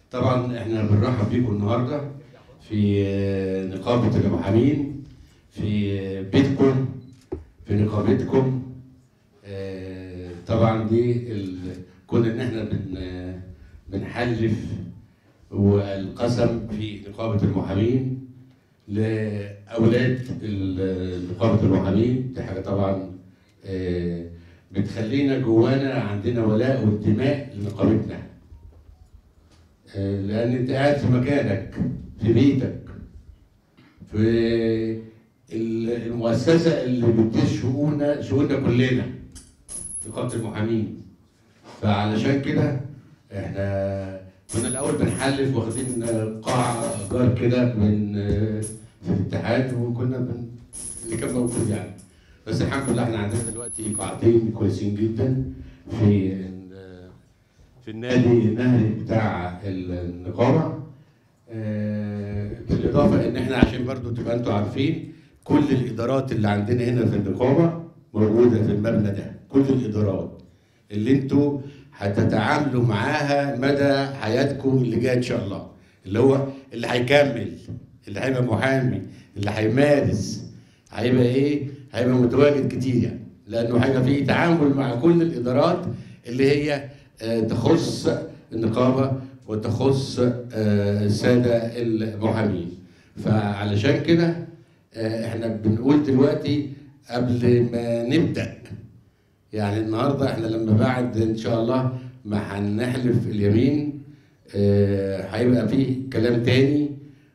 طبعا احنا بنرحب بيكم النهارده في نقابه المحامين في بيتكم في نقابتكم آه، طبعا دي ال- كون ان احنا بن بنحلف والقسم في نقابه المحامين لاولاد ال- نقابه المحامين دي حاجه طبعا آه، بتخلينا جوانا عندنا ولاء وانتماء لنقابتنا آه، لان انت قاعد في مكانك في بيتك في ال- المؤسسه اللي بتدير شؤوننا شؤوننا كلنا نقابه المحامين فعلشان كده احنا كنا الاول بنحلف واخدين قاعه ايجار كده من في الاتحاد وكنا بن اللي كان موجود يعني بس الحمد لله احنا عندنا دلوقتي قاعتين كويسين جدا في ال- في النادي النهري بتاع النقابه آه، بالاضافه ان احنا عشان برضو تبقى انتوا عارفين كل الادارات اللي عندنا هنا في النقابه موجوده في المبنى ده كل الادارات اللي انتوا هتتعاملوا معاها مدى حياتكم اللي جايه ان شاء الله اللي هو اللي هيكمل اللي هيبقى محامي اللي هيمارس هيبقى ايه هيبقى متواجد كتير يعني لانه هيبقى في تعامل مع كل الادارات اللي هي آه، تخص النقابه وتخص آه، الساده المحامين فعلشان كده آه، احنا بنقول دلوقتي قبل ما نبدا يعني النهارده احنا لما بعد ان شاء الله ما هنحلف اليمين آه، هيبقى فيه كلام تاني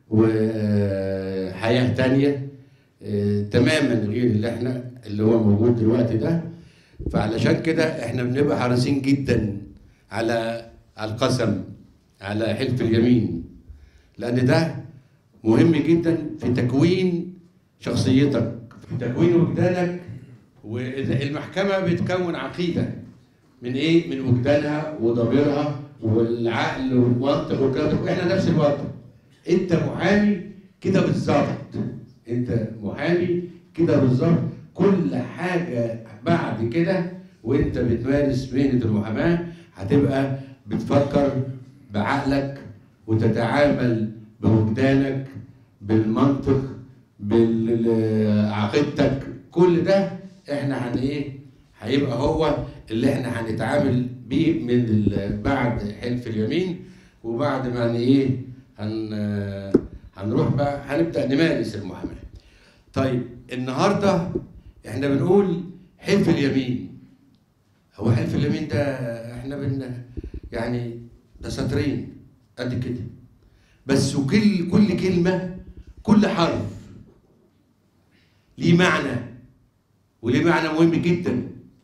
وحياه تانيه آه، تماما غير اللي احنا اللي هو موجود دلوقتي ده فعلشان كده احنا بنبقى حريصين جدا على على القسم على حلف اليمين لان ده مهم جدا في تكوين شخصيتك في تكوين وجدانك والمحكمة بتكون عقيدة من ايه؟ من وجدانها وضميرها والعقل والمنطق والكلام ده واحنا نفس الوضع. انت محامي كده بالظبط. انت محامي كده بالظبط كل حاجة بعد كده وانت بتمارس مهنة المحاماة هتبقى بتفكر بعقلك وتتعامل بوجدانك بالمنطق بعقيدتك كل ده احنا هن ايه هيبقى هو اللي احنا هنتعامل بيه من ال- بعد حلف اليمين وبعد ما هن ايه هن هنروح بقى هنبدا نمارس المحاماه طيب النهارده احنا بنقول حلف اليمين هو حلف اليمين ده احنا بن يعني ده سطرين قد كده بس وكل كل كلمه كل حرف ليه معنى وليه معنى مهم جدا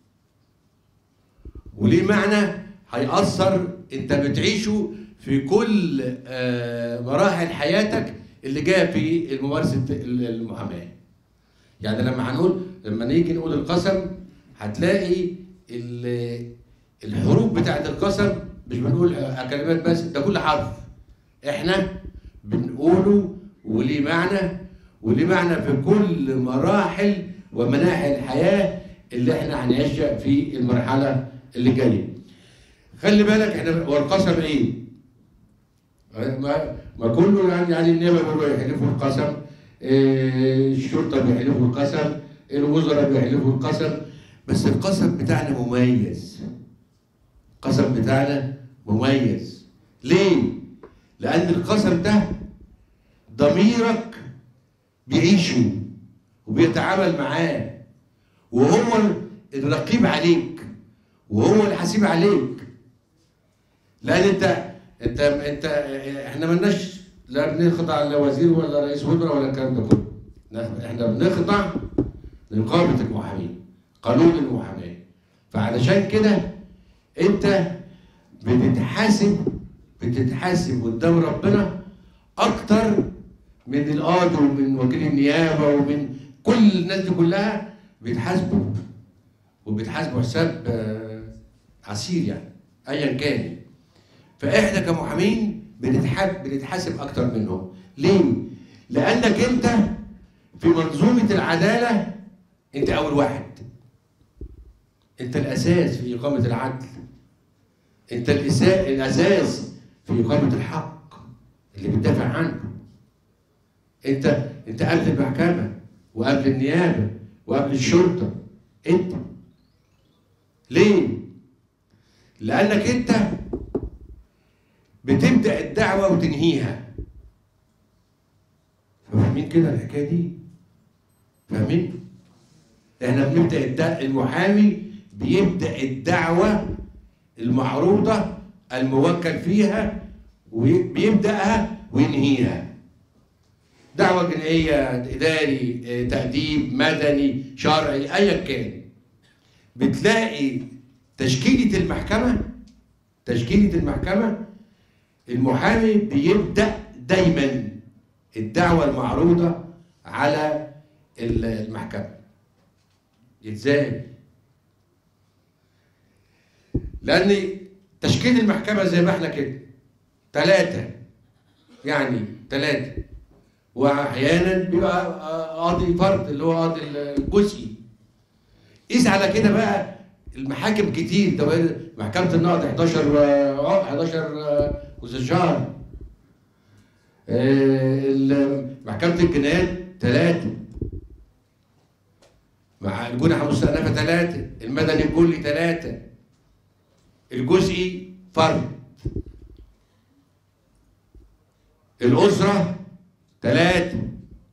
وليه معنى هيأثر انت بتعيشه في كل آه، مراحل حياتك اللي جايه في ممارسه المحاماه. يعني لما هنقول لما نيجي نقول القسم هتلاقي ال- الحروف بتاعت القسم مش بنقول كلمات بس ده كل حرف احنا بنقوله وليه معنى وليه معنى في كل مراحل ومناحي الحياه اللي احنا هنعيشها في المرحله اللي جايه. خلي بالك احنا والقسم ايه؟ ما, ما كله يعني يعني النيابه بيقولوا يحلفوا القسم إيه، الشرطه بيحلفوا القسم الوزراء بيحلفوا القسم بس القسم بتاعنا مميز القسم بتاعنا مميز ليه؟ لأن القسم ده ضميرك بيعيشه وبيتعامل معاه وهو الرقيب عليك وهو الحسيب عليك لان انت انت انت احنا ملناش لا بنخضع لوزير ولا رئيس وزراء ولا الكلام ده كله لا، احنا بنخضع لنقابه المحامين قانون المحاماه فعلشان كده انت بتتحاسب بتتحاسب قدام ربنا اكتر من القاضي ومن وكيل النيابه ومن كل الناس دي كلها بيتحاسبوا وبيتحاسبوا حساب آه، عسير يعني ايا كان فاحنا كمحامين بنتحاسب بنتحاسب اكتر منهم ليه؟ لانك انت في منظومه العداله انت اول واحد انت الاساس في اقامه العدل انت الإسا- الاساس في إقامة الحق اللي بتدافع عنه انت انت قبل المحكمة وقبل النيابة وقبل الشرطة انت ليه؟ لأنك انت بتبدأ الدعوة وتنهيها فاهمين كده الحكاية دي؟ فاهمين؟ احنا بنبدأ الد- المحامي بيبدأ الدعوة المعروضة الموكل فيها وبيبدأها وينهيها دعوة جنائية إداري آه، تأديب مدني شرعي أيا كان بتلاقي تشكيلة المحكمة تشكيلة المحكمة المحامي بيبدأ دايما الدعوة المعروضة على ال- المحكمة ازاي؟ لأن تشكيل المحكمة زي ما احنا كده ثلاثة يعني ثلاثة وأحيانا بيبقى قاضي فرد اللي هو قاضي الجزئي قيس على كده بقى المحاكم كتير ده محكمة النقد 11 و 11 مستشار آه، ال- محكمة الجنايات ثلاثة مع الجنح المستأنفة ثلاثة المدني الكلي ثلاثة الجزئي فرد الأسرة ثلاثة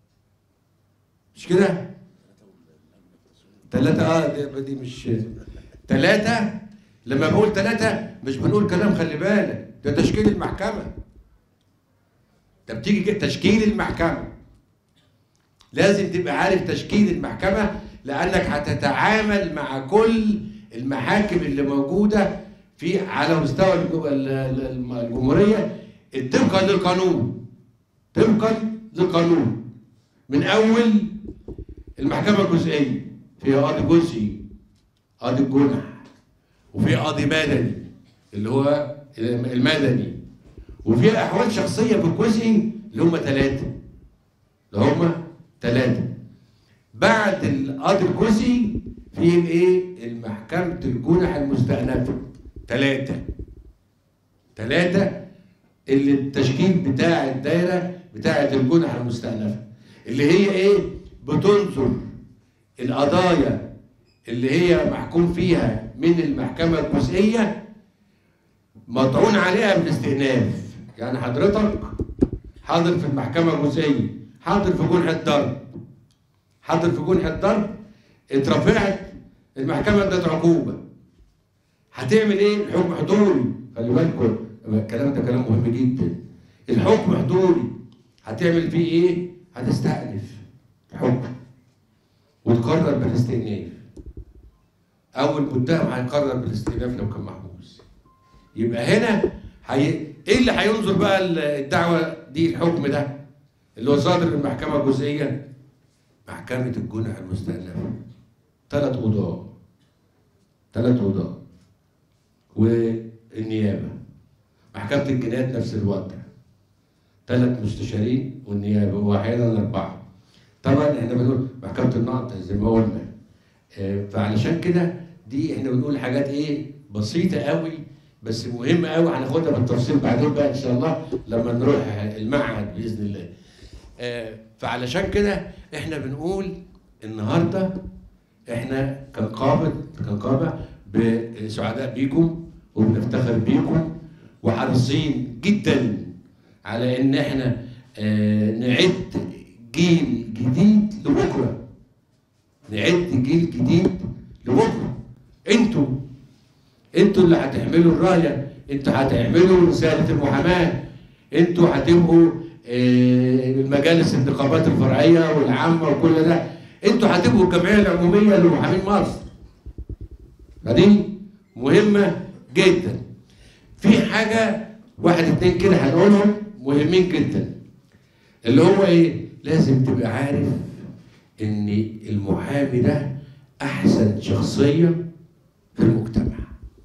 مش كده؟ ثلاثة اه دي, دي مش ثلاثة لما بقول ثلاثة مش بنقول كلام خلي بالك ده تشكيل المحكمة ده بتيجي كده تشكيل المحكمة لازم تبقى عارف تشكيل المحكمة لأنك هتتعامل مع كل المحاكم اللي موجودة في على مستوى الجو- ال- ال- الجمهورية طبقا للقانون طبقا للقانون من أول المحكمة الجزئية في قاضي جزئي قاضي الجنح وفي قاضي مدني اللي هو المدني وفي أحوال شخصية في الجزئي اللي هم ثلاثة اللي هم ثلاثة بعد القاضي الجزئي في الايه؟ المحكمة الجنح المستأنفة ثلاثة ثلاثة اللي التشكيل بتاع الدايرة بتاعة الجنح المستأنفة اللي هي ايه؟ بتنظر القضايا اللي هي محكوم فيها من المحكمة الجزئية مطعون عليها بالاستئناف يعني حضرتك حاضر في المحكمة الجزئية حاضر في جنح الضرب حاضر في جنح الضرب اترفعت المحكمة ادت عقوبة هتعمل ايه؟ الحكم حضوري خلي بالكم الكلام ده كلام مهم جدا الحكم حضوري هتعمل فيه ايه؟ هتستأنف الحكم وتقرر بالاستئناف او المتهم هيقرر بالاستئناف لو كان محبوس يبقى هنا هي... ايه اللي هينظر بقى الدعوه دي الحكم ده اللي هو صادر من المحكمه الجزئيه محكمه الجنح المستأنفه ثلاث قضاه ثلاث قضاه والنيابه محكمه الجنايات نفس الوضع ثلاث مستشارين والنيابه واحيانا اربعه طبعا احنا بنقول محكمه النقد زي ما قلنا آه، فعلشان كده دي احنا بنقول حاجات ايه بسيطه قوي بس مهمه قوي هناخدها بالتفصيل بعدين بقى ان شاء الله لما نروح المعهد باذن الله آه، فعلشان كده احنا بنقول النهارده احنا كنقابه كنقابه ب- سعداء بيكم وبنفتخر بيكم وحريصين جدا على ان احنا آه، نعد جيل جديد لبكره نعد جيل جديد لبكره انتوا انتوا اللي هتحملوا الرايه انتوا هتعملوا رساله المحاماه انتوا هتبقوا آه، المجالس النقابات الفرعيه والعامه وكل ده انتوا هتبقوا الجمعيه العموميه لمحامين مصر فدي مهمه جدا في حاجه واحد اتنين كده هنقولهم مهمين جدا اللي هو ايه لازم تبقى عارف ان المحامي ده احسن شخصيه في المجتمع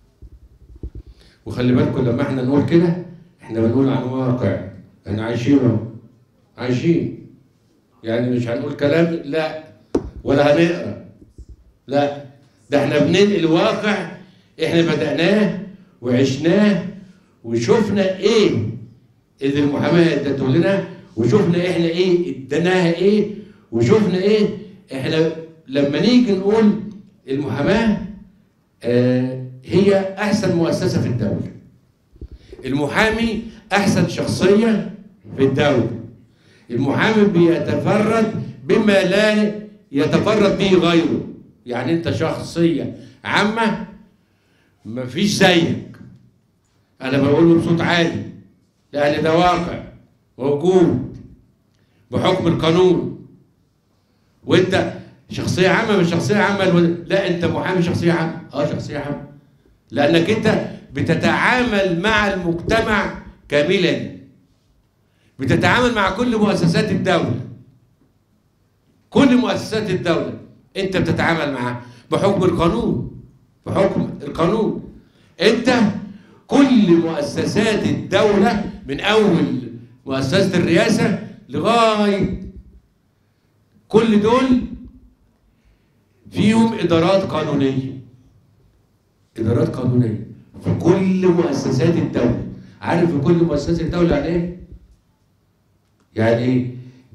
وخلي بالكم لما احنا نقول كده احنا بنقول عن واقع احنا عايشينه عايشين يعني مش هنقول كلام لا ولا هنقرا لا ده احنا بننقل واقع احنا بدأناه وعشناه وشفنا ايه اللي المحاماه ادته لنا وشفنا احنا ايه اديناها ايه وشفنا ايه احنا لما نيجي نقول المحاماه آه هي احسن مؤسسه في الدوله المحامي احسن شخصيه في الدوله المحامي بيتفرد بما لا يتفرد به غيره يعني انت شخصيه عامه مفيش زيك انا بقوله بصوت عالي لان ده واقع موجود بحكم القانون وانت شخصيه عامه مش شخصيه عامه لا انت محامي شخصيه عامه اه شخصيه عامه لانك انت بتتعامل مع المجتمع كاملا بتتعامل مع كل مؤسسات الدوله كل مؤسسات الدوله انت بتتعامل معها بحكم القانون بحكم القانون انت كل مؤسسات الدوله من اول مؤسسه الرئاسه لغايه كل دول فيهم ادارات قانونيه ادارات قانونيه في كل مؤسسات الدوله عارف في كل مؤسسات الدوله يعني ايه يعني ايه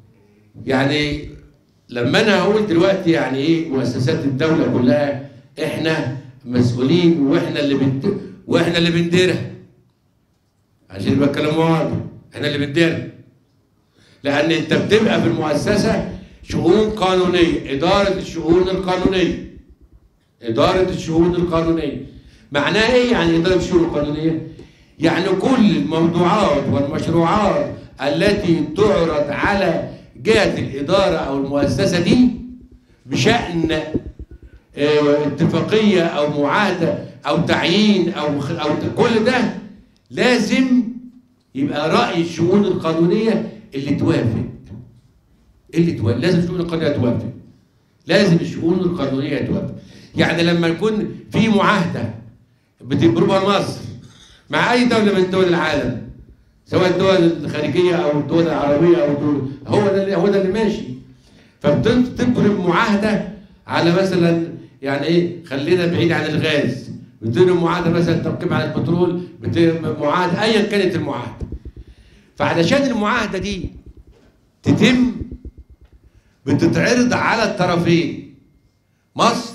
يعني لما انا هقول دلوقتي يعني ايه مؤسسات الدوله كلها احنا مسؤولين واحنا اللي بند... واحنا اللي بنديرها عشان يبقى الكلام واضح احنا اللي بنديرها لان انت بتبقى في المؤسسه شؤون قانونيه اداره الشؤون القانونيه اداره الشؤون القانونيه معناها ايه يعني اداره الشؤون القانونيه يعني كل الموضوعات والمشروعات التي تعرض على جهه الاداره او المؤسسه دي بشان اه اتفاقيه او معاهده او تعيين او او كل ده لازم يبقى راي الشؤون القانونيه اللي توافق اللي توافق لازم الشؤون القانونيه توافق لازم الشؤون القانونيه توافق يعني لما يكون في معاهده بتبرمها مصر مع اي دوله من دول العالم سواء الدول الخارجيه او الدول العربيه او الدول هو ده اللي هو ده اللي ماشي فبتبرم معاهده على مثلا يعني ايه خلينا بعيد عن الغاز بتبرم معاهده مثلا تركيب على البترول معاهده ايا كانت المعاهده فعلشان المعاهده دي تتم بتتعرض على الطرفين مصر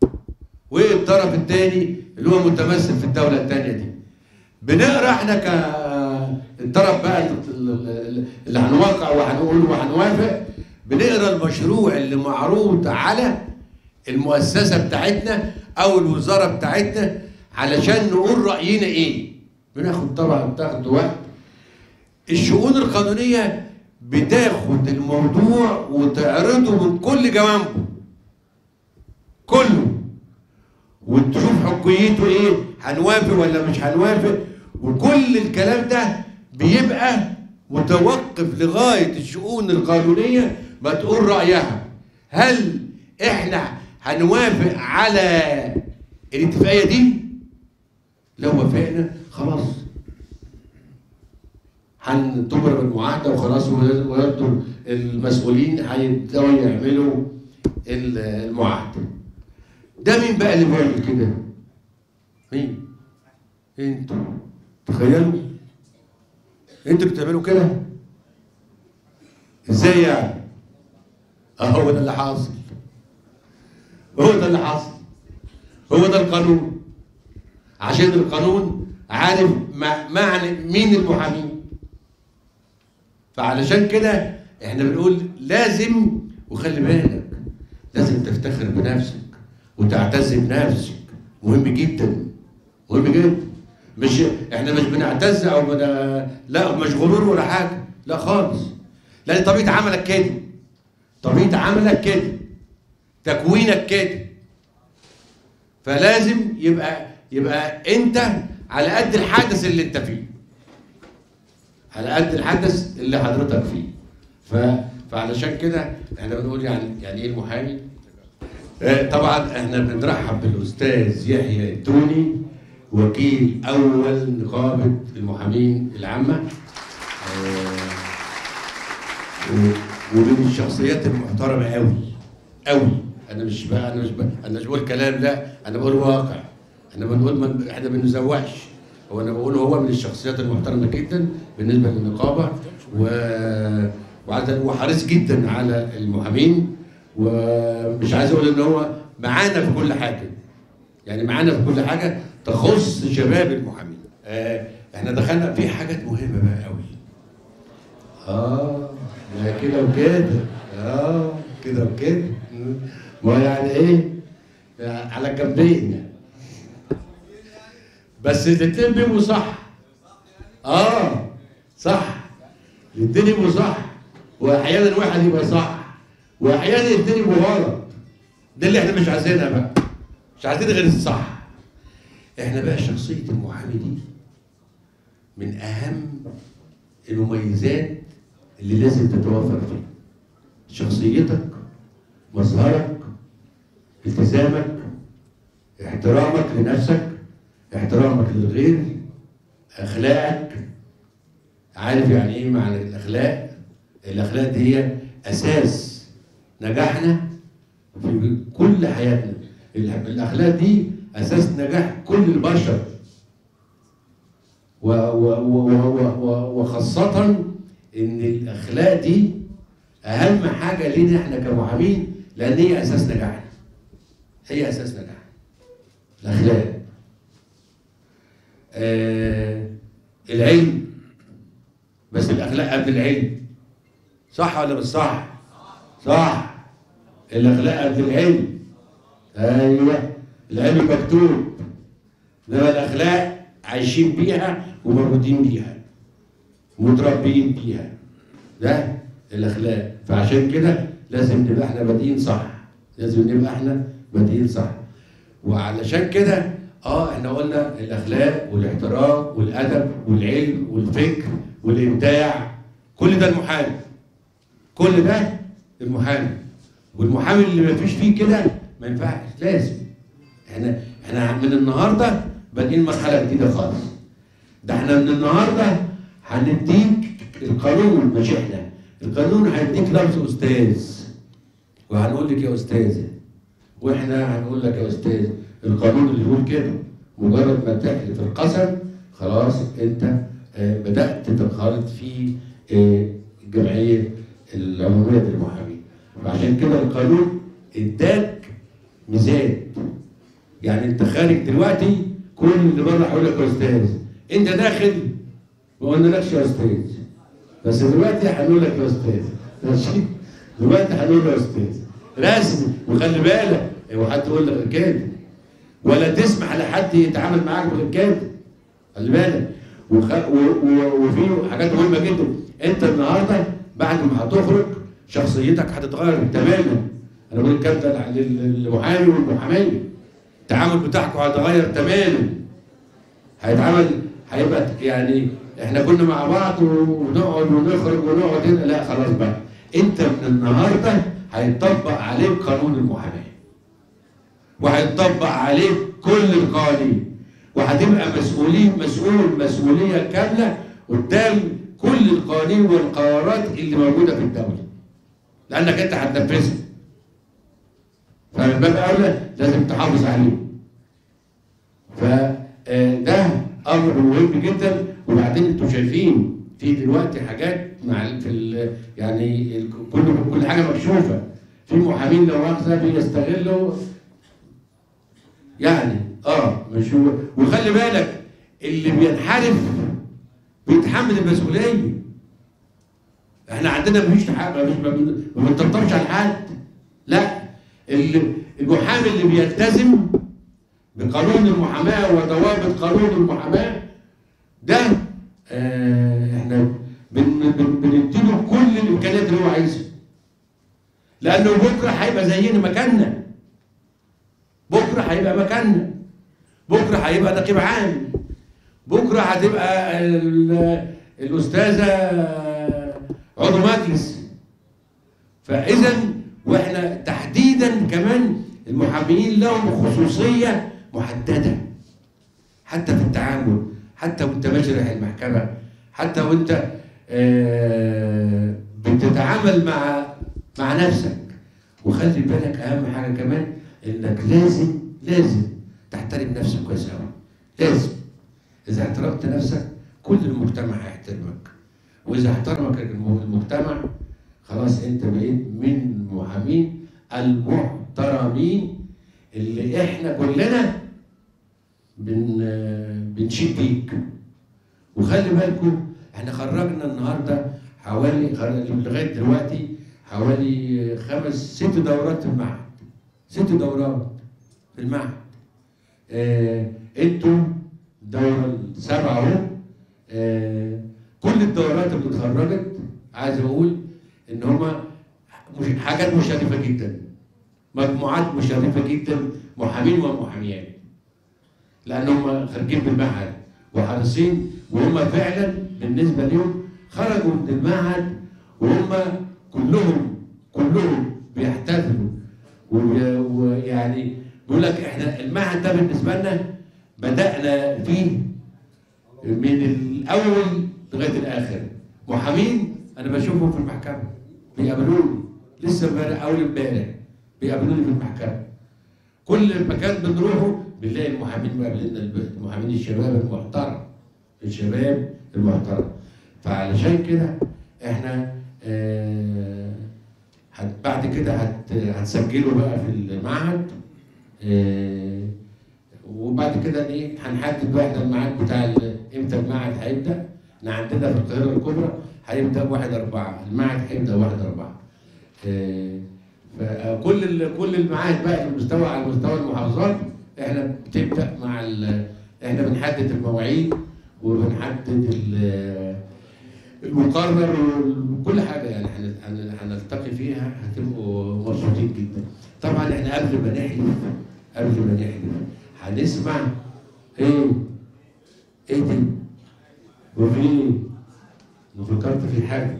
والطرف الثاني اللي هو متمثل في الدوله الثانيه دي بنقرا احنا كالطرف بقى اللي هنوقع وهنقول وهنوافق بنقرا المشروع اللي معروض على المؤسسه بتاعتنا او الوزاره بتاعتنا علشان نقول راينا ايه بناخد طبعا بتاخد وقت الشؤون القانونيه بتاخد الموضوع وتعرضه من كل جوانبه كله وتشوف حقيته ايه هنوافق ولا مش هنوافق وكل الكلام ده بيبقى متوقف لغايه الشؤون القانونيه ما تقول رايها هل احنا هنوافق على الاتفاقيه دي لو وافقنا خلاص هنتبرم المعاهده وخلاص ويبدو المسؤولين هيبداوا يعملوا المعاهده ده مين بقى اللي بيعمل كده؟ مين؟ انتوا تخيلوا انتوا بتعملوا كده؟ ازاي يعني؟ اهو ده اللي حاصل هو ده اللي حاصل هو ده القانون عشان القانون عارف معنى مين المحامين فعلشان كده احنا بنقول لازم وخلي بالك لازم تفتخر بنفسك وتعتز بنفسك مهم جدا مهم جدا مش احنا مش بنعتز او بنا لا مش غرور ولا حاجه لا خالص لان طبيعه عملك كده طبيعه عملك كده تكوينك كده فلازم يبقى يبقى انت على قد الحدث اللي انت فيه على قد الحدث اللي حضرتك فيه ف... فعلشان كده احنا بنقول يعني يعني ايه المحامي آه طبعا احنا بنرحب بالاستاذ يحيى التوني وكيل اول نقابه المحامين العامه آه ومن الشخصيات المحترمه قوي قوي انا مش بقى انا مش بقى انا مش بقول كلام لا انا بقول واقع احنا بنقول من احنا ما بنزوقش هو انا بقول هو من الشخصيات المحترمه جدا بالنسبه للنقابه و وعايز هو حريص جدا على المحامين ومش عايز اقول ان هو معانا في كل حاجه يعني معانا في كل حاجه تخص شباب المحامين آه احنا دخلنا في حاجات مهمه بقى قوي اه ما كده وكده اه كده وكده ما يعني ايه على الجنبين بس الاتنين بيبقوا صح اه صح الاتنين يبقوا صح واحيانا واحد يبقى صح واحيانا الاتنين يبقوا غلط ده اللي احنا مش عايزينها بقى مش عايزين غير الصح احنا بقى شخصيه المحامي دي من اهم المميزات اللي لازم تتوفر فيها شخصيتك مظهرك التزامك احترامك لنفسك احترامك للغير اخلاقك عارف يعني ايه معنى الاخلاق الاخلاق دي هي اساس نجاحنا في كل حياتنا الاخلاق دي اساس نجاح كل البشر و و و و وخاصة ان الاخلاق دي اهم حاجة لينا احنا كمحامين لان هي اساس نجاحنا هي اساس نجاحنا الاخلاق آه العلم بس الاخلاق قبل العلم صح ولا مش صح صح الاخلاق قبل العلم ايوه العلم مكتوب انما الاخلاق عايشين بيها ومولودين بيها متربيين بيها ده الاخلاق فعشان كده لازم نبقى احنا بادئين صح لازم نبقى احنا بادئين صح وعلشان كده اه احنا قلنا الاخلاق والاحترام والادب والعلم والفكر والابداع كل ده المحامي كل ده المحامي والمحامي اللي ما فيش فيه كده ما ينفعش لازم احنا احنا من النهارده بادئين مرحله جديده خالص ده احنا من النهارده هنديك القانون مش احنا القانون هيديك لفظ استاذ وهنقول لك يا استاذه واحنا هنقول لك يا استاذ القانون اللي يقول كده مجرد ما تحلف القسم خلاص انت آه بدات تنخرط في آه الجمعيه العموميه للمحامين وعشان كده القانون اداك ميزان يعني انت خارج دلوقتي كل اللي بره هيقول لك يا استاذ انت داخل ما قلنالكش يا استاذ بس دلوقتي هنقول لك يا استاذ ماشي دلوقتي هنقول يا استاذ رسمي وخلي بالك اوعى حد يقول لك كده ولا تسمح لحد يتعامل معاك غير كده خلي بالك وخ... و... و... وفي حاجات مهمه جدا انت النهارده بعد ما هتخرج شخصيتك هتتغير تماما انا بقول الكلام ده للمحامي والمحاميه التعامل بتاعكم هيتغير تماما هيتعامل هيبقى يعني احنا كنا مع بعض ونقعد ونخرج ونقعد هنا لا خلاص بقى انت من النهارده هيطبق عليك قانون المحاماه وهيطبق عليك كل القوانين وهتبقى مسؤولين مسؤول مسؤوليه كامله قدام كل القوانين والقرارات اللي موجوده في الدوله لانك انت هتنفذها فمن باب اولى لازم تحافظ عليه فده امر مهم جدا وبعدين انتوا شايفين في دلوقتي حاجات مع في يعني كل كل حاجه مكشوفه في محامين لو مؤاخذه بيستغلوا يعني اه مش هو وخلي بالك اللي بينحرف بيتحمل المسؤوليه احنا عندنا مفيش حاجه مش ما بنطبطبش على حد لا المحامي اللي بيلتزم بقانون المحاماه وضوابط قانون المحاماه ده آه احنا بنديله كل الامكانيات اللي هو عايزها لانه بكره هيبقى زينا مكاننا بكره هيبقى مكاننا بكره هيبقى نقيب عام بكره هتبقى الاستاذه عضو مجلس فاذا واحنا تحديدا كمان المحاميين لهم خصوصيه محدده حتى في التعامل حتى وانت مجرح المحكمه حتى وانت آه بتتعامل مع مع نفسك وخلي بالك اهم حاجه كمان انك لازم لازم تحترم نفسك كويس قوي لازم اذا احترمت نفسك كل المجتمع هيحترمك واذا احترمك الم- المجتمع خلاص انت بقيت من المحامين المحترمين اللي احنا كلنا بن بنشيد بيك وخلي بالكم احنا خرجنا النهارده حوالي خر- لغايه دلوقتي حوالي خمس ست دورات في المعهد ست دورات في المعهد اه انتوا الدوره السابعه اهو اه كل الدورات اللي اتخرجت عايز اقول ان هما مش حاجات مشرفه جدا مجموعات مشرفه جدا محامين ومحاميات لان هم خارجين من المعهد وحريصين وهم فعلا بالنسبه لهم خرجوا من المعهد وهم كلهم كلهم بيحتفلوا وبي- ويعني بيقول لك احنا المعهد ده بالنسبه لنا بدانا فيه من الاول لغايه الاخر محامين انا بشوفهم في المحكمه بيقابلوني لسه امبارح اول امبارح بيقابلوني في المحكمه كل مكان بنروحه بنلاقي المحامين مقابليننا الب- المحامين الشباب المحترم الشباب المحترم فعلشان كده احنا آه هت- بعد كده هت هتسجلوا بقى في المعهد آه وبعد كده ايه هنحدد بقى احنا الميعاد بتاع ال- امتى المعهد هيبدا احنا عندنا في القاهره الكبرى هيبدا 1 4 المعهد هيبدا 1 4 آه، فكل ال- كل المعاهد بقى المستوى على مستوى المحافظات احنا بتبدا مع ال- احنا بنحدد المواعيد وبنحدد ال- المقرر وكل حاجه يعني هن- هن- هنلتقي فيها هتبقوا مبسوطين جدا. طبعا احنا قبل ما نحلف قبل ما نحلف هنسمع ايه؟ ايه دي؟ وفي ايه؟ أنا فكرت في حاجه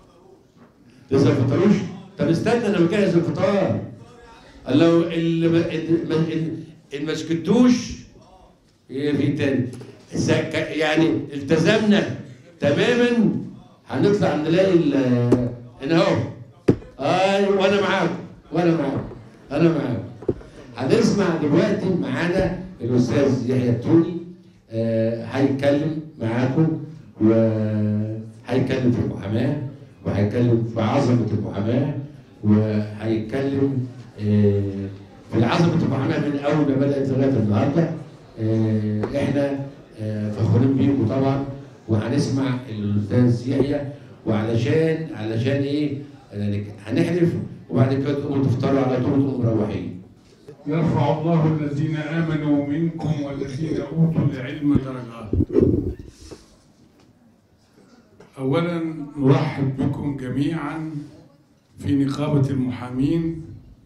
لسه ما فطروش؟ طب استنى انا مجهز الفطار لو اللي ما اللي ما- اللي ما سكتوش ايه في تاني سك- يعني التزمنا تماما هنطلع نلاقي ال- هنا اهو ايوه وانا معاكم وانا معاكم انا معاكم هنسمع دلوقتي معانا الاستاذ يحيى التوني آه، هيتكلم معاكم وهيتكلم في المحاماه وهيتكلم في عظمه المحاماه وهيتكلم آه، في عظمه المحاماه من اول ما بدات لغايه النهارده آه، احنا آه، فخورين بيكم طبعا وهنسمع الاستاذ يحيى وعلشان علشان ايه يعني هنحلف وبعد كده تقوموا تفطروا على طول وتقوموا مروحين يرفع الله الذين آمنوا منكم والذين أوتوا العلم درجات أولا نرحب بكم جميعا في نقابة المحامين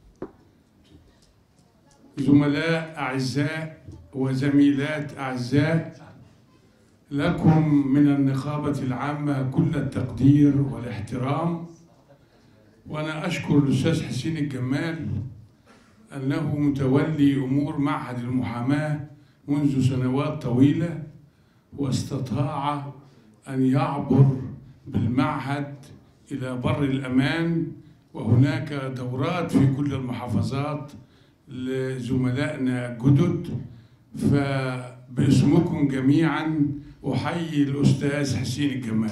زملاء أعزاء وزميلات أعزاء لكم من النقابة العامة كل التقدير والاحترام وأنا أشكر الأستاذ حسين الجمال أنه متولي أمور معهد المحاماة منذ سنوات طويلة واستطاع أن يعبر بالمعهد إلى بر الأمان وهناك دورات في كل المحافظات لزملائنا جدد فباسمكم جميعا أحيي الأستاذ حسين الجمال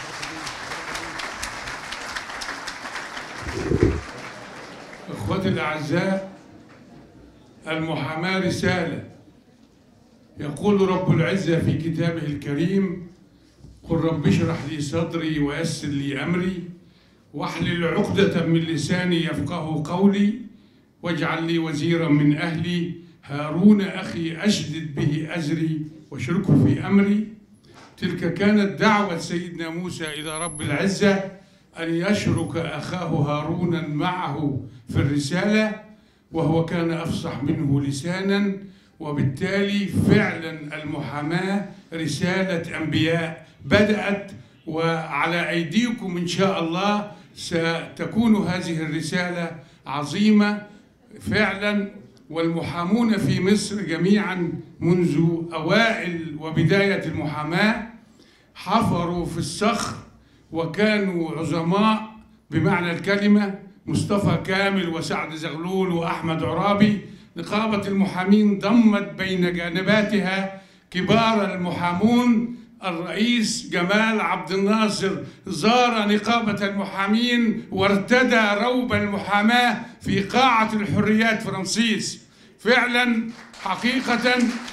إخوتي الأعزاء المحاماة رسالة يقول رب العزة في كتابه الكريم قل رب اشرح لي صدري ويسر لي أمري واحلل عقدة من لساني يفقه قولي واجعل لي وزيرا من أهلي هارون أخي أشدد به أزري واشركه في أمري تلك كانت دعوة سيدنا موسى إلى رب العزة أن يشرك أخاه هارون معه في الرسالة وهو كان أفصح منه لسانا وبالتالي فعلا المحاماة رسالة أنبياء بدأت وعلى أيديكم إن شاء الله ستكون هذه الرسالة عظيمة فعلا والمحامون في مصر جميعا منذ أوائل وبداية المحاماة حفروا في الصخر وكانوا عظماء بمعنى الكلمة مصطفى كامل وسعد زغلول وأحمد عرابي نقابة المحامين ضمت بين جانباتها كبار المحامون الرئيس جمال عبد الناصر زار نقابة المحامين وارتدى روب المحاماة في قاعة الحريات فرانسيس فعلا حقيقة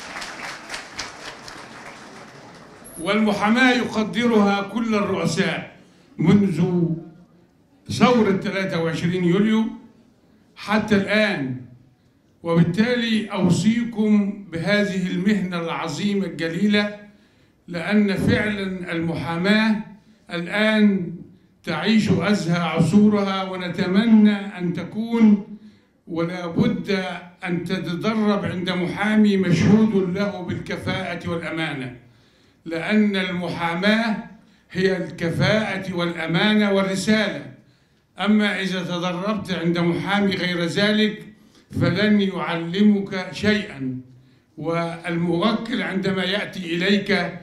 والمحاماة يقدرها كل الرؤساء منذ ثورة 23 يوليو حتى الآن وبالتالي أوصيكم بهذه المهنة العظيمة الجليلة لأن فعلا المحاماة الآن تعيش أزهى عصورها ونتمنى أن تكون ولا بد أن تتدرب عند محامي مشهود له بالكفاءة والأمانة لأن المحاماة هي الكفاءة والأمانة والرسالة أما إذا تدربت عند محامي غير ذلك فلن يعلمك شيئا والموكل عندما يأتي إليك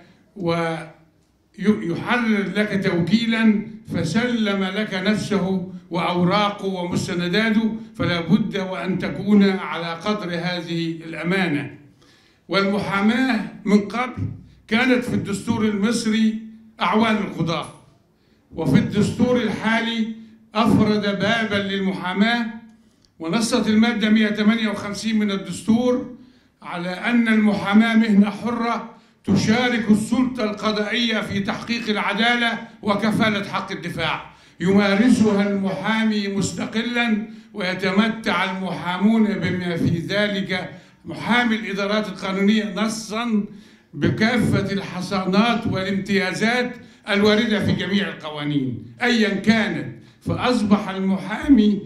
ويحرر لك توكيلا فسلم لك نفسه وأوراقه ومستنداته فلا بد وأن تكون على قدر هذه الأمانة والمحاماة من قبل كانت في الدستور المصري أعوان القضاة وفي الدستور الحالي أفرد بابا للمحاماة ونصت المادة 158 من الدستور على أن المحاماة مهنة حرة تشارك السلطة القضائية في تحقيق العدالة وكفالة حق الدفاع يمارسها المحامي مستقلا ويتمتع المحامون بما في ذلك محامي الإدارات القانونية نصا بكافة الحصانات والامتيازات الواردة في جميع القوانين أيا كانت فأصبح المحامي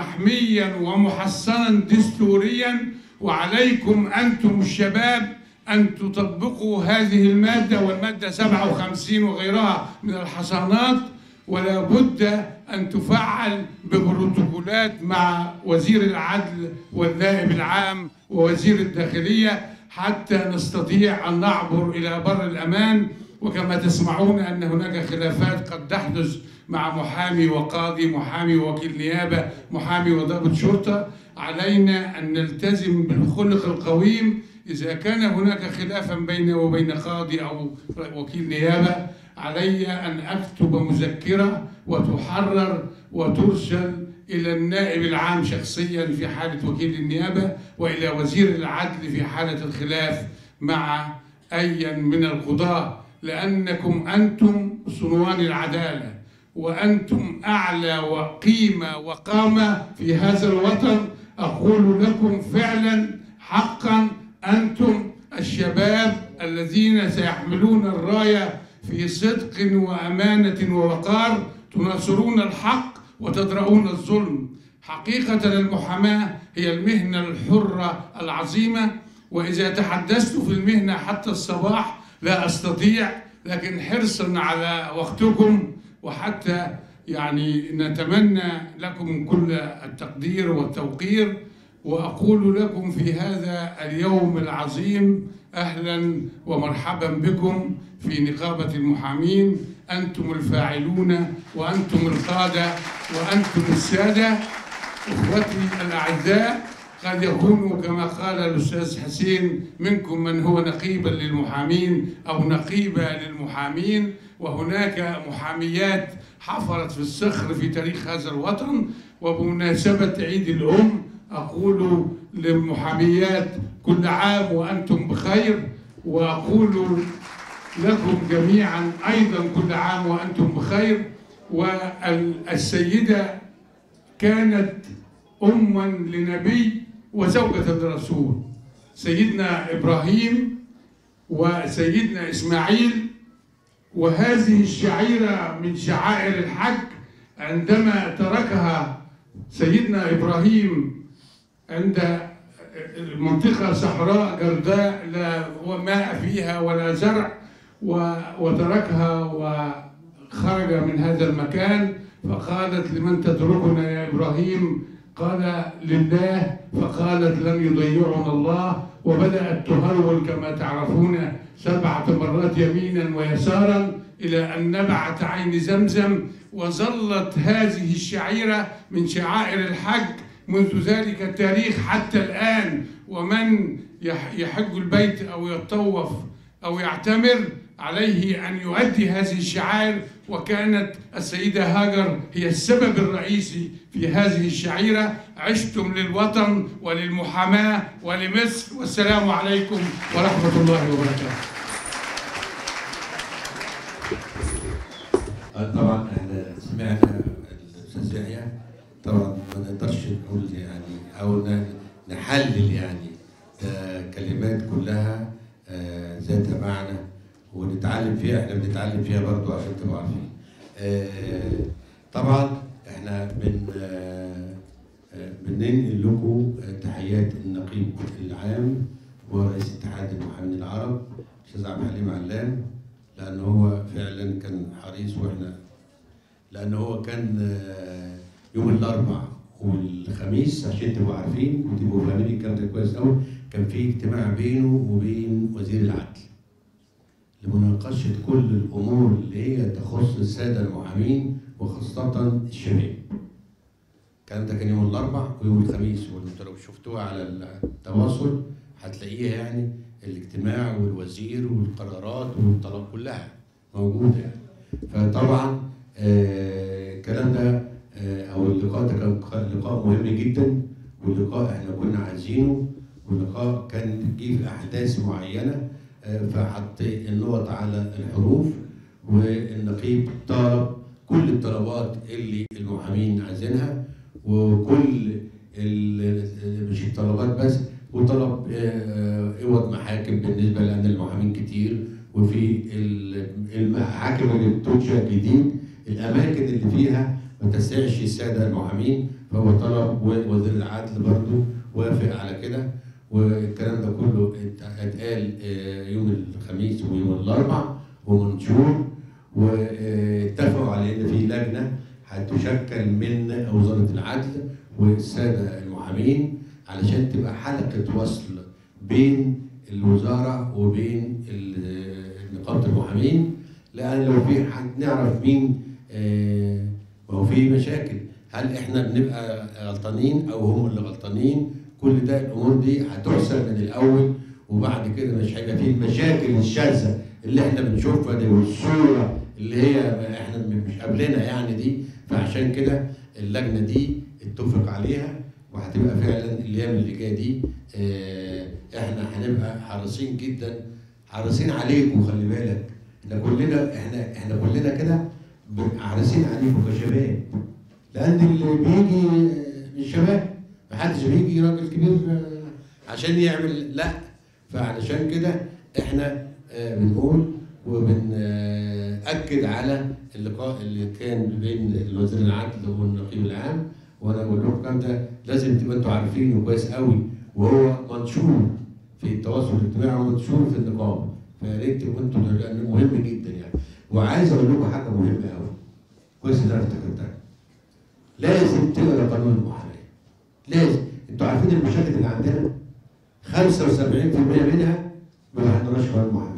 محميا ومحصنا دستوريا وعليكم أنتم الشباب أن تطبقوا هذه المادة والمادة 57 وغيرها من الحصانات ولا بد أن تفعل ببروتوكولات مع وزير العدل والنائب العام ووزير الداخلية حتى نستطيع أن نعبر إلى بر الأمان وكما تسمعون أن هناك خلافات قد تحدث مع محامي وقاضي محامي وكيل نيابة محامي وضابط شرطة علينا أن نلتزم بالخلق القويم إذا كان هناك خلافا بيني وبين قاضي أو وكيل نيابة علي أن أكتب مذكرة وتحرر وترسل إلى النائب العام شخصيا في حالة وكيل النيابة وإلى وزير العدل في حالة الخلاف مع أيا من القضاة لأنكم أنتم صنوان العدالة وأنتم أعلى وقيمة وقامة في هذا الوطن أقول لكم فعلا حقا أنتم الشباب الذين سيحملون الراية في صدق وأمانة ووقار تناصرون الحق وتدرؤون الظلم حقيقة المحاماة هي المهنة الحرة العظيمة وإذا تحدثت في المهنة حتى الصباح لا أستطيع لكن حرصا على وقتكم وحتى يعني نتمنى لكم كل التقدير والتوقير واقول لكم في هذا اليوم العظيم اهلا ومرحبا بكم في نقابه المحامين انتم الفاعلون وانتم القاده وانتم الساده اخوتي الاعزاء قد يكون كما قال الاستاذ حسين منكم من هو نقيبا للمحامين او نقيبه للمحامين وهناك محاميات حفرت في الصخر في تاريخ هذا الوطن وبمناسبه عيد الام اقول للمحاميات كل عام وانتم بخير واقول لكم جميعا ايضا كل عام وانتم بخير والسيده كانت اما لنبي وزوجة لرسول سيدنا ابراهيم وسيدنا اسماعيل وهذه الشعيره من شعائر الحج عندما تركها سيدنا ابراهيم عند منطقة صحراء جرداء لا ماء فيها ولا زرع وتركها وخرج من هذا المكان فقالت لمن تتركنا يا إبراهيم قال لله فقالت لن يضيعنا الله وبدأت تهرول كما تعرفون سبعة مرات يمينا ويسارا إلى أن نبعت عين زمزم وظلت هذه الشعيرة من شعائر الحج منذ ذلك التاريخ حتى الآن ومن يحج البيت أو يطوف أو يعتمر عليه أن يؤدي هذه الشعائر وكانت السيدة هاجر هي السبب الرئيسي في هذه الشعيرة عشتم للوطن وللمحاماة ولمصر والسلام عليكم ورحمة الله وبركاته آه، طبعا احنا سمعنا الاستاذ يحيى طبعا ما نقدرش نقول يعني او ن- نحلل يعني ده كلمات كلها آه، ذات معنى ونتعلم فيها احنا بنتعلم فيها برضو عشان تبقوا عارفين آه، طبعا احنا بن آه، آه، بننقل لكم تحيات النقيب العام ورئيس اتحاد المحامين العرب استاذ عبد الحليم علام لان هو فعلا كان حريص واحنا لان هو كان آه، يوم الاربع والخميس عشان تبقوا عارفين وتبقوا فاهمين الكلام ده كويس قوي كان في اجتماع بينه وبين وزير العدل لمناقشه كل الامور اللي هي تخص الساده المحامين وخاصه الشباب. الكلام ده كان يوم الاربع ويوم الخميس وانتوا لو شفتوها على التواصل هتلاقيها يعني الاجتماع والوزير والقرارات والطلب كلها موجوده يعني. فطبعا آه، الكلام ده آه، او اللقاء ده كان لقاء مهم جدا واللقاء احنا كنا عايزينه واللقاء كان جه في احداث معينه آه، فحط النقط على الحروف والنقيب طلب كل الطلبات اللي المحامين عايزينها وكل ال- مش الطلبات بس وطلب آه، اوض محاكم بالنسبه لان المحامين كتير وفي ال- المحاكم اللي بتنشا جديد الاماكن اللي فيها ما تسعش الساده المحامين فهو طلب ووزير العدل برضه وافق على كده والكلام ده كله ات- اتقال آه، يوم الخميس ويوم الاربع ومنشور واتفقوا على ان في لجنه هتشكل من وزاره العدل والساده المحامين علشان تبقى حلقه وصل بين الوزاره وبين ال- نقابه المحامين لان لو في حد نعرف مين آه، ما هو في مشاكل هل احنا بنبقى غلطانين او هم اللي غلطانين كل ده الامور دي هتحسب من الاول وبعد كده مش هيبقى فيه المشاكل الشاذه اللي احنا بنشوفها دي والصوره اللي هي احنا مش قابلينها يعني دي فعشان كده اللجنه دي اتفق عليها وهتبقى فعلا الايام اللي جايه دي اه، احنا هنبقى حريصين جدا حريصين عليكم خلي بالك احنا كلنا احنا احنا كلنا كده ب- حريصين عليكم كشباب لان اللي بيجي من شباب محدش بيجي راجل كبير آه، عشان يعمل لا فعلشان كده احنا آه، بنقول وبنأكد على اللقاء اللي كان بين الوزير العدل والنقيب العام وانا بقول لكم الكلام ده لازم تبقوا انتوا عارفينه كويس قوي وهو منشور في التواصل الاجتماعي ومنشور في النقابه فيا ريت تبقوا انتوا لانه مهم جدا يعني وعايز اقول لكم حاجه مهمه قوي كويس ان انا افتكرتها لازم تقرا قانون المحاماه لازم انتوا عارفين المشاكل اللي عندنا 75% منها ما بنقراش قانون المحاماه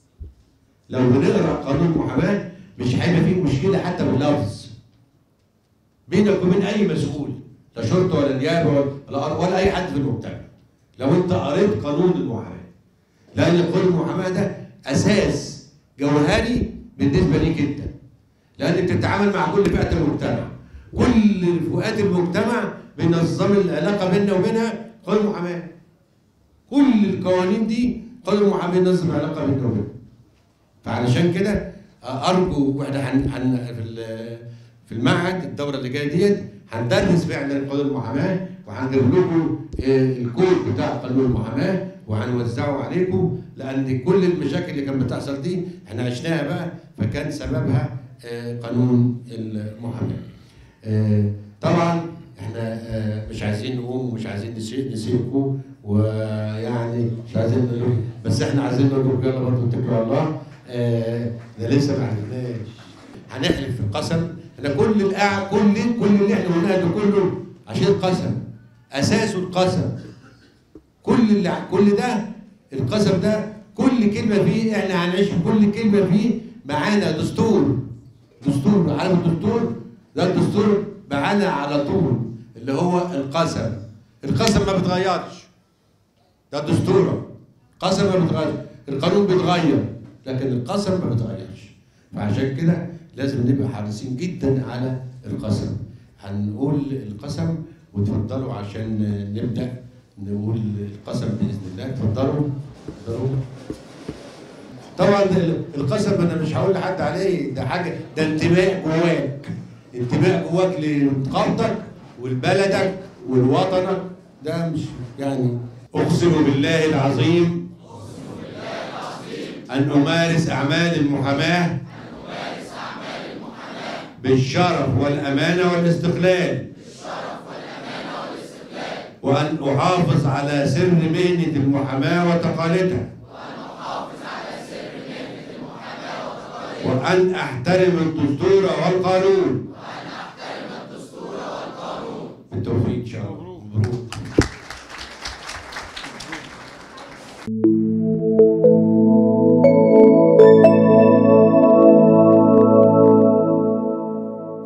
لو بنقرا قانون المحاماه مش هيبقى فيه مشكله حتى باللفظ بينك وبين اي مسؤول لا شرطه ولا نيابه ولا ولا اي حد في المجتمع لو انت قريت قانون المحاماه لان قانون المحاماه ده اساس جوهري بالنسبه ليك انت لانك بتتعامل مع كل فئات المجتمع كل فئات المجتمع بينظم العلاقه بيننا وبينها قانون المحاماه كل القوانين دي قانون المحاماه بينظم العلاقه بيننا وبينها فعلشان كده ارجو واحنا هن هن في ال- في المعهد الدوره اللي جايه ديت هندرس فعلا قانون المحاماه وهنجيب لكم آه، الكود بتاع قانون المحاماه وهنوزعه عليكم لان كل المشاكل اللي كانت بتحصل دي احنا عشناها بقى فكان سببها آه، قانون المحاماه. آه، طبعا احنا آه، مش عايزين نقوم ومش عايزين نسي- نسيبكم ويعني مش عايزين نقول لكم بس احنا عايزين نقول لكم يلا برضه اتكلوا على الله آه، ده لسه ما عرفناش هنحلف في القسم احنا كل القاع كل كل اللي احنا قلناه ده كله عشان القسم اساسه القسم كل اللي كل ده القسم ده كل كلمه فيه احنا هنعيش كل كلمه فيه معانا دستور دستور عارف الدستور ده الدستور معانا على طول اللي هو القسم القسم ما بيتغيرش ده دستورك قسم ما بيتغيرش القانون بيتغير لكن القسم ما بيتغيرش فعشان كده لازم نبقى حريصين جدا على القسم هنقول القسم وتفضلوا عشان نبدا نقول القسم باذن الله اتفضلوا اتفضلوا طبعا القسم انا مش هقول لحد عليه ده حاجه ده انتماء جواك انتماء جواك لقومك ولبلدك ولوطنك ده مش يعني اقسم بالله العظيم ان امارس اعمال المحاماه بالشرف والامانه والاستقلال وان احافظ على سر مهنه المحاماه وتقاليدها وأن أحترم الدستور والقانون